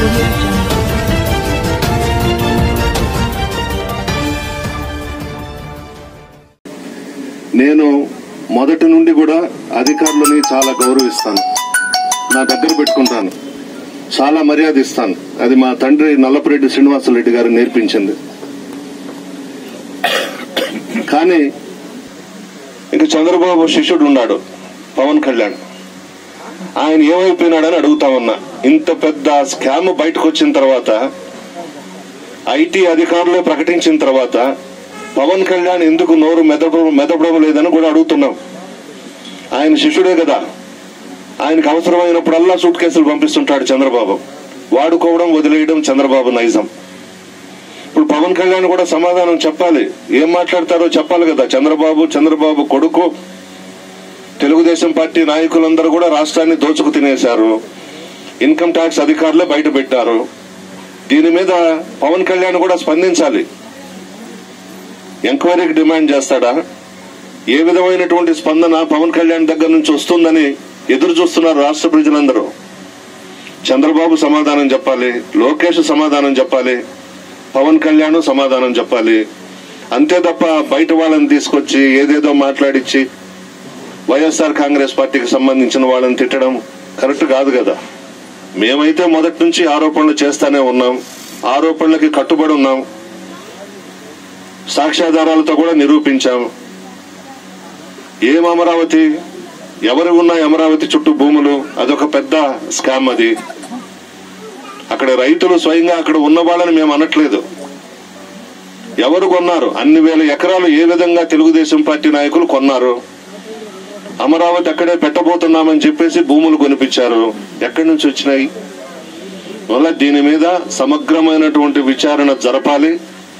audio jungle. నేను మొదటి నుండి కూడా అధికారులని చాలా గౌరవిస్తాను నా దగ్గర పెట్టుకుంటాను చాలా మర్యాద ఇస్తాను అది మా తండ్రి నల్లపురెడ్డి శ్రీనివాసరెడ్డి గారు నేర్పించింది కానీ ఇంక చంద్రబాబు శిష్యుడు ఉన్నాడు పవన్ కళ్యాణ్ ఆయన ఏమైపోయినాడని అడుగుతా ఉన్నా ఇంత పెద్ద స్కామ్ బయటకు వచ్చిన తర్వాత ఐటీ అధికారులే ప్రకటించిన తర్వాత పవన్ కళ్యాణ్ ఎందుకు నోరు మెదపడం మెదపడం లేదని కూడా అడుగుతున్నాం ఆయన శిష్యుడే కదా ఆయనకు అవసరమైనప్పుడల్లా సూట్ కేసులు పంపిస్తుంటాడు చంద్రబాబు వాడుకోవడం వదిలేయడం చంద్రబాబు నైజం ఇప్పుడు పవన్ కళ్యాణ్ కూడా సమాధానం చెప్పాలి ఏం మాట్లాడతారో చెప్పాలి కదా చంద్రబాబు చంద్రబాబు కొడుకు తెలుగుదేశం పార్టీ నాయకులందరూ కూడా రాష్ట్రాన్ని దోచుకు తినేశారు ఇన్కమ్ ట్యాక్స్ అధికారులే బయట పెట్టారు దీని మీద పవన్ కళ్యాణ్ కూడా స్పందించాలి ఎంక్వైరీకి డిమాండ్ చేస్తాడా ఏ విధమైనటువంటి స్పందన పవన్ కళ్యాణ్ దగ్గర నుంచి వస్తుందని ఎదురు చూస్తున్నారు రాష్ట్ర ప్రజలందరూ చంద్రబాబు సమాధానం చెప్పాలి లోకేష్ సమాధానం చెప్పాలి పవన్ కళ్యాణ్ సమాధానం చెప్పాలి అంతే తప్ప బయట వాళ్ళని తీసుకొచ్చి ఏదేదో మాట్లాడిచ్చి వైఎస్ఆర్ కాంగ్రెస్ పార్టీకి సంబంధించిన వాళ్ళని తిట్టడం కరెక్ట్ కాదు కదా మేమైతే మొదటి నుంచి ఆరోపణలు చేస్తానే ఉన్నాం ఆరోపణలకి కట్టుబడి ఉన్నాం సాక్ష్యాధారాలతో కూడా నిరూపించాం ఏం అమరావతి ఎవరు ఉన్నాయి అమరావతి చుట్టూ భూములు అదొక పెద్ద స్కామ్ అది అక్కడ రైతులు స్వయంగా అక్కడ ఉన్న వాళ్ళని మేము అనట్లేదు ఎవరు కొన్నారు అన్ని వేల ఎకరాలు ఏ విధంగా తెలుగుదేశం పార్టీ నాయకులు కొన్నారు అమరావతి అక్కడే పెట్టబోతున్నామని చెప్పేసి భూములు కొనిపించారు ఎక్కడి నుంచి వచ్చినాయి వల్ల దీని మీద సమగ్రమైనటువంటి విచారణ జరపాలి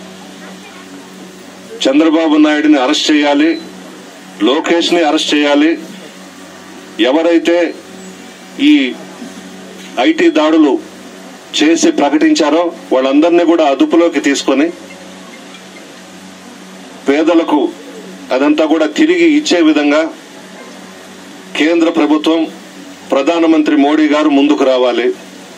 చంద్రబాబు నాయుడిని అరెస్ట్ చేయాలి లోకేష్ ని అరెస్ట్ చేయాలి ఎవరైతే ఈ ఐటీ దాడులు చేసి ప్రకటించారో వాళ్ళందరినీ కూడా అదుపులోకి తీసుకొని పేదలకు అదంతా కూడా తిరిగి ఇచ్చే విధంగా కేంద్ర ప్రభుత్వం ప్రధానమంత్రి మోడీ గారు ముందుకు రావాలి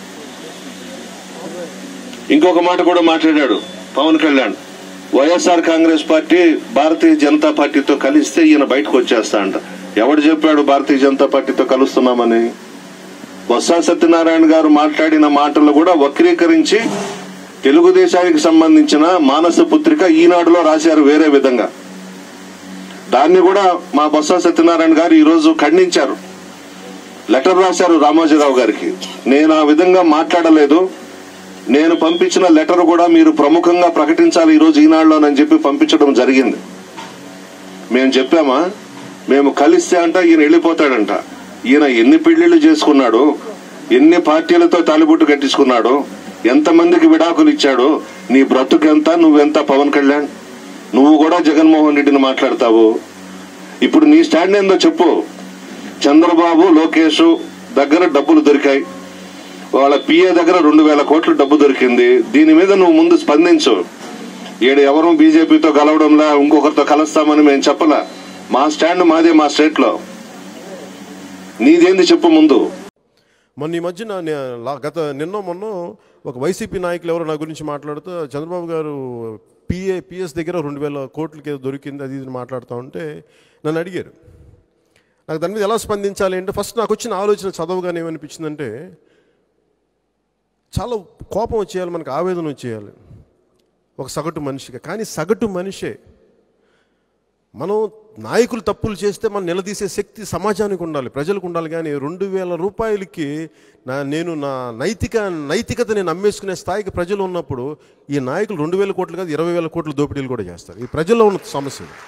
ఇంకొక మాట కూడా మాట్లాడాడు పవన్ కళ్యాణ్ వైఎస్ఆర్ కాంగ్రెస్ పార్టీ భారతీయ జనతా పార్టీతో కలిస్తే ఈయన బయటకు వచ్చేస్తా అంట ఎవడు చెప్పాడు భారతీయ జనతా పార్టీతో కలుస్తున్నామని బొత్స సత్యనారాయణ గారు మాట్లాడిన మాటలు కూడా వక్రీకరించి తెలుగుదేశానికి సంబంధించిన మానస పుత్రిక ఈనాడులో రాశారు వేరే విధంగా దాన్ని కూడా మా బొత్స సత్యనారాయణ గారు ఈ రోజు ఖండించారు లెటర్ రాశారు రామోజీరావు గారికి నేను ఆ విధంగా మాట్లాడలేదు నేను పంపించిన లెటర్ కూడా మీరు ప్రముఖంగా ప్రకటించాలి ఈ రోజు ఈనాడులోనని చెప్పి పంపించడం జరిగింది మేము చెప్పామా మేము కలిస్తే అంట ఈయన వెళ్ళిపోతాడంట ఈయన ఎన్ని పెళ్లిళ్లు చేసుకున్నాడు ఎన్ని పార్టీలతో తాలిబొట్టు కట్టించుకున్నాడు ఎంతమందికి విడాకులు ఇచ్చాడు నీ బ్రతుకెంత నువ్వెంత పవన్ కళ్యాణ్ నువ్వు కూడా జగన్మోహన్ రెడ్డిని మాట్లాడతావు ఇప్పుడు నీ స్టాండ్ ఏందో చెప్పు చంద్రబాబు లోకేష్ దగ్గర డబ్బులు దొరికాయి వాళ్ళ పిఏ దగ్గర రెండు వేల కోట్ల డబ్బు దొరికింది దీని మీద నువ్వు ముందు స్పందించు ఈడ ఎవరు బీజేపీతో కలవడంలా ఇంకొకరితో కలుస్తామని మేము చెప్పలా మా స్టాండ్ మాదే మా స్టేట్ లో నీదేంది చెప్పు ముందు మొన్న ఈ మధ్యన నే- లా- గత నిన్న మొన్న ఒక వైసీపీ నాయకులు ఎవరో నా గురించి మాట్లాడుతూ చంద్రబాబు గారు పిఏ పిఎస్ దగ్గర రెండు వేల కోట్లకి ఏదో దొరికింది అది ఇది మాట్లాడుతూ ఉంటే నన్ను అడిగారు నాకు దాని మీద ఎలా స్పందించాలి అంటే ఫస్ట్ నాకు వచ్చిన ఆలోచన చదవగానే ఏమనిపించిందంటే చాలా కోపం వచ్చేయాలి మనకు ఆవేదన వచ్చేయాలి ఒక సగటు మనిషిగా కానీ సగటు మనిషే మనం నాయకులు తప్పులు చేస్తే మనం నిలదీసే శక్తి సమాజానికి ఉండాలి ప్రజలకు ఉండాలి కానీ రెండు వేల రూపాయలకి నా నేను నా నైతిక నైతికత నేను అమ్మేసుకునే స్థాయికి ప్రజలు ఉన్నప్పుడు ఈ నాయకులు రెండు వేల కోట్లు కాదు ఇరవై వేల కోట్ల దోపిడీలు కూడా చేస్తారు ఈ ప్రజల్లో ఉన్న సమస్య ఇది.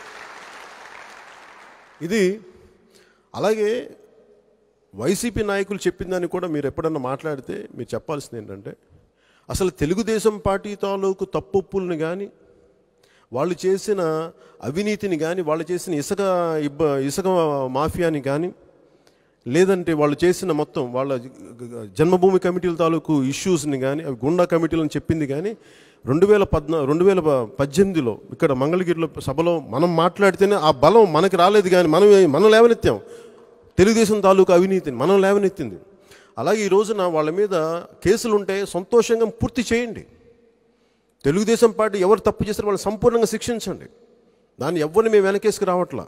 ఇది అలాగే వైసీపీ నాయకులు చెప్పిన దాన్ని కూడా మీరు ఎప్పుడన్నా మాట్లాడితే మీరు చెప్పాల్సింది ఏంటంటే అసలు తెలుగుదేశం పార్టీ తాలూకు తప్పుల్ని కానీ వాళ్ళు చేసిన అవినీతిని కానీ వాళ్ళు చేసిన ఇసుక ఇబ్బ ఇసుక మాఫియాని కానీ లేదంటే వాళ్ళు చేసిన మొత్తం వాళ్ళ జన్మభూమి కమిటీల తాలూకు ఇష్యూస్ని కానీ అవి గుండా కమిటీలను చెప్పింది కానీ రెండు వేల పద్నా రెండు వేల పద్దెనిమిదిలో ఇక్కడ మంగళగిరిలో సభలో మనం మాట్లాడితేనే ఆ బలం మనకి రాలేదు కానీ మనం మనం లేవనెత్తాం తెలుగుదేశం తాలూకు అవినీతిని మనం లేవనెత్తింది అలాగే ఈ రోజున వాళ్ళ మీద కేసులు ఉంటే సంతోషంగా పూర్తి చేయండి తెలుగుదేశం పార్టీ ఎవరు తప్పు చేస్తారో వాళ్ళని సంపూర్ణంగా శిక్షించండి దాన్ని ఎవరిని మేము వెనకేసుకు రావట్లా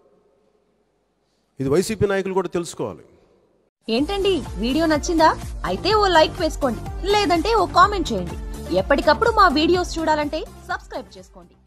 ఇది వైసీపీ నాయకులు కూడా తెలుసుకోవాలి ఏంటండి వీడియో నచ్చిందా అయితే ఓ లైక్ వేసుకోండి లేదంటే ఓ కామెంట్ చేయండి ఎప్పటికప్పుడు మా వీడియోస్ చూడాలంటే సబ్స్క్రైబ్ చేసుకోండి